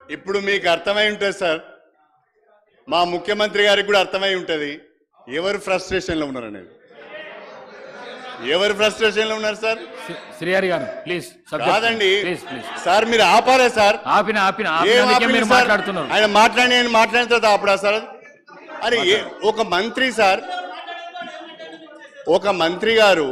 ఇప్పుడు మీకు అర్థమై ఉంటుంది సార్ మా ముఖ్యమంత్రి గారికి కూడా అర్థమై ఉంటుంది ఎవరు ఫ్రస్ట్రేషన్లో ఉన్నారు అనేది ఎవరు ఫ్రస్ట్రేషన్లో ఉన్నారు సార్ శ్రీ- శ్రీహరి గారు ప్లీజ్ కాదండి ప్లీజ్ ప్లీజ్ సార్ మీరు ఆపారా సార్ ఆపిన ఆపిన ఏం ఆపినందుకే ఆపింది మీరు సార్? మాట్లాడుతున్నారు ఆయన మాట్లాడి నేను మాట్లాడిన తర్వాత ఆపడా సార్ అరే ఏ- ఒక మంత్రి సార్ ఒక మంత్రి గారు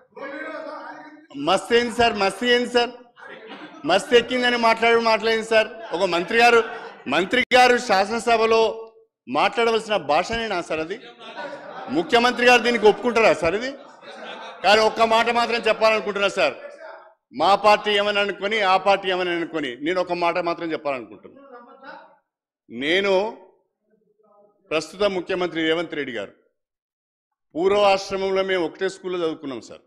మస్త్ ఏంది సార్ మస్త్ ఏంది సార్ మస్త్ ఎక్కిందని మాట్లాడి మాట్లాడింది సార్ ఒక మంత్రి గారు మంత్రి గారు శాసనసభలో మాట్లాడవలసిన భాషనేనా సార్ అది ముఖ్యమంత్రి గారు దీనికి ఒప్పుకుంటారా సార్ ఇది కానీ ఒక్క మాట మాత్రం చెప్పాలనుకుంటున్నా సార్ మా పార్టీ ఏమని అనుకొని ఆ పార్టీ ఏమని అనుకొని నేను ఒక మాట మాత్రం చెప్పాలనుకుంటున్నా నేను ప్రస్తుత ముఖ్యమంత్రి రేవంత్ రెడ్డి గారు పూర్వాశ్రమంలో మేము ఒకటే స్కూల్లో చదువుకున్నాం సార్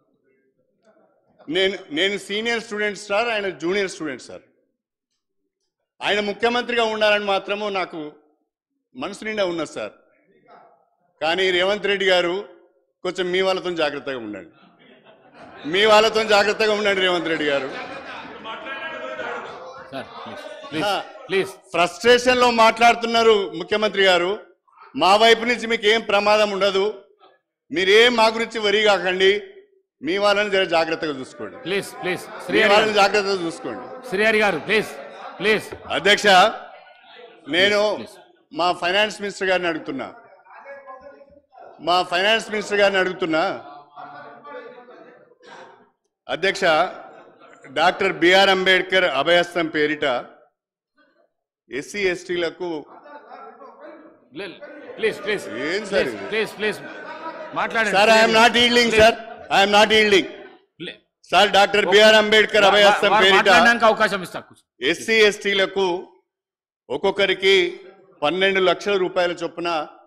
నేను నేను సీనియర్ స్టూడెంట్ సార్ ఆయన జూనియర్ స్టూడెంట్ సార్ ఆయన ముఖ్యమంత్రిగా ఉండాలని మాత్రము నాకు మనసు నిండా ఉన్నది సార్ కానీ రేవంత్ రెడ్డి గారు కొంచెం మీ వాళ్ళతో జాగ్రత్తగా ఉండండి మీ వాళ్ళతో జాగ్రత్తగా ఉండండి రేవంత్ రెడ్డి గారు సార్ ప్లీజ్ ప్లీజ్ ఆ. ప్లీజ్ ఫ్రస్ట్రేషన్ లో మాట్లాడుతున్నారు ముఖ్యమంత్రి గారు మా వైపు నుంచి మీకు ఏం ప్రమాదం ఉండదు మీరేం మా గురించి వరి కాకండి మీ వాళ్ళని జర జాగ్రత్తగా చూసుకోండి ప్లీజ్ ప్లీజ్ మీ శ్రీహరి వాళ్ళని గారు జాగ్రత్తగా చూసుకోండి శ్రీహరి గారు ప్లీజ్ ప్లీజ్ అధ్యక్ష నేను మా ఫైనాన్స్ మినిస్టర్ గారిని అడుగుతున్నా మా ఫైనాన్స్ మినిస్టర్ గారిని అడుగుతున్నా అధ్యక్ష డాక్టర్ బిఆర్ అంబేద్కర్ అభయస్థం పేరిట ఎస్సీ ఎస్టీలకు ప్లీజ్ ప్లీజ్ ఏం సార్ ఇది? ప్లీజ్ ప్లీజ్ మాట్లాడండి sir I'm not yielding sir I'm not yielding please. Sir doctor BR Ambedkar అభయస్థం వా- వా- పేరిట మాట్లాడడానికి అవకాశం ఇస్తా కూర్చో. ఎస్సీ ఎస్టీలకు ఒక్కొక్కరికి పన్నెండు లక్షల రూపాయల చొప్పున